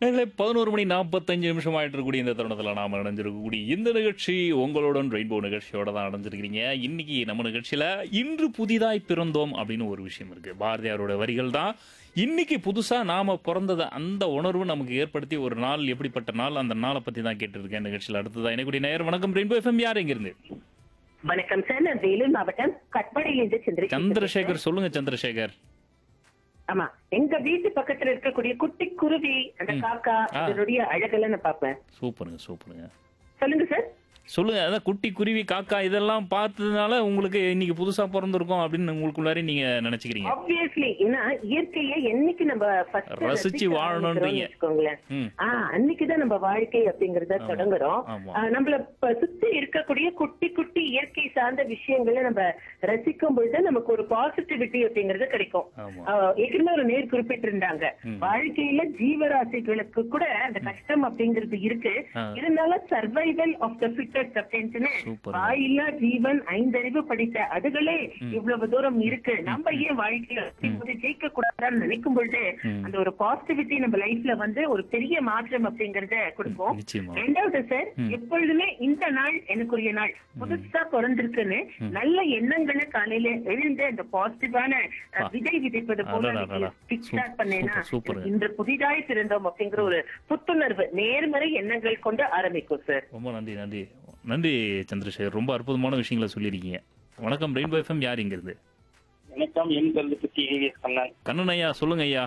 இல்லை பதினோரு மணி நாற்பத்தஞ்சு நிமிஷம் ஆயிட்டு இருக்கக்கூடிய இந்த தருணத்தில் நாம் அடைஞ்சிருக்கக்கூடிய இந்த நிகழ்ச்சி உங்களுடன் ரெயின்போ நிகழ்ச்சியோட தான் அடைஞ்சிருக்கிறீங்க இன்னைக்கு நம்ம நிகழ்ச்சியில் இன்று புதிதாய் பிறந்தோம் அப்படின்னு ஒரு விஷயம் இருக்கு பாரதியாரோட வரிகள் தான் இன்னைக்கு புதுசாக நாம பிறந்ததை அந்த உணர்வு நமக்கு ஏற்படுத்தி ஒரு நாள் எப்படிப்பட்ட நாள் அந்த நாளை பற்றி தான் கேட்டிருக்கேன் நிகழ்ச்சியில் அடுத்ததான் எனக்குடைய நேரம் வணக்கம் ரெயின்போ எஃப்எம் யார் எங்கிருந்து வணக்கம் சார் நான் வேலூர் மாவட்டம் கட்பாடியிலிருந்து சந்திரசேகர் சந்திரசேகர் சொல்லுங்க சந்திரசேகர் ஆமா எங்க வீட்டு பக்கத்துல இருக்கக்கூடிய குட்டி குருவி அந்த காக்கா ஆ. இதனுடைய அழகெல்லாம் நான் பாப்பேன் சூப்பருங்க சூப்பருங்க சொல்லுங்க சார் சொல்லுங்க அதான் குட்டி குருவி காக்கா இதெல்லாம் பார்த்ததுனால உங்களுக்கு இன்னைக்கு புதுசா பிறந்திருக்கோம் அப்படின்னு உங்களுக்குள்ளாரே நீங்க நினைச்சுக்கிறீங்க ஆப்வியஸ்லி ஏன்னா இயற்கையை என்னைக்கு நம்ம first ரசிச்சு ரசிக்க வாழணுன்றீங்க. ஆரம்பிக்கிறோம்னு வச்சுக்கோங்களேன் ம். ஆ அன்னைக்குதான் நம்ம வாழ்க்கை அப்படிங்கறத தொடங்குறோம் ஆமா. ஆ, நம்மள ப- சுத்தி இருக்கக்கூடிய குட்டி குட்டி இயற்கை சார்ந்த விஷயங்களை நம்ம ரசிக்கும் பொழுது நமக்கு ஒரு பாசிட்டிவிட்டி அப்படிங்கறது கிடைக்கும் ஆமா. ஆ, ஏற்கனவே ஒரு நேர் குறிப்பிட்டிருந்தாங்க வாழ்க்கையில ஜீவராசிகளுக்கு கூட அந்த கஷ்டம் அப்படிங்கிறது இருக்கு ஆ. இருந்தாலும் சர்வைவல் ஆஃப் த ஃபிட்டஸ்ட் அப்படின்ட்டுன்னு Super. வாயில்லா ஜீவன் ஐந்தறிவு படித்த அதுகளே இவ்வளவு தூரம் இருக்கு நம்ம ஏன் வாழ்க்கையில வந்து ஜெயிக்க கூடாதான்னு நினைக்கும் பொழுது அந்த ஒரு பாசிட்டிவிட்டி நம்ம லைஃப்ல வந்து ஒரு பெரிய மாற்றம் அப்படிங்கறத கொடுக்கும் நிச்சயமா ரெண்டாவது சார் எப்பொழுதுமே இந்த நாள் எனக்குரிய நாள் புதுசா பிறந்திருக்குன்னு நல்ல எண்ணங்களை காலையில எழுந்து அந்த பாசிட்டிவான அஹ், விதை விதைப்பது போல அடடா, அடடா. கிக் ஸ்டார்ட் பண்ணேன்னா சூப்பர், சூப்பருங்க. இன்று புதிதாய் பிறந்தோம் அப்படிங்கிற ஒரு புத்துணர்வு நேர்மறை எண்ணங்கள் கொண்டு ஆரம்பிக்கும் சார் ரொம்ப நன்றி நன்றி நன்றி சந்திரசேகர் ரொம்ப அற்புதமான விஷயங்களை சொல்லியிருக்கீங்க வணக்கம் ரெயின்போ எஃப்எம் யார் இங்கிருந்து வணக்கம் என் கல்வி பத்தி சொன்னாங்க கண்ணன் ஐயா சொல்லுங்க ஐயா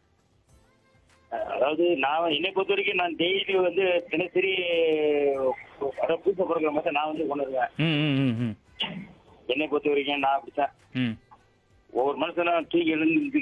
அதாவது நான் என்னை பொறுத்த வரைக்கும் நான் டெய்லி வந்து தினசரி வர பூசை பிறக்கிற மாதிரி நான் வந்து கொண்டுருவேன் ம் ம் ம் ம் என்னை பொறுத்த வரைக்கும் நான் அப்படித்தான் ம் ஒவ்வொரு மனுஷனும் தூங்கி எழுந்து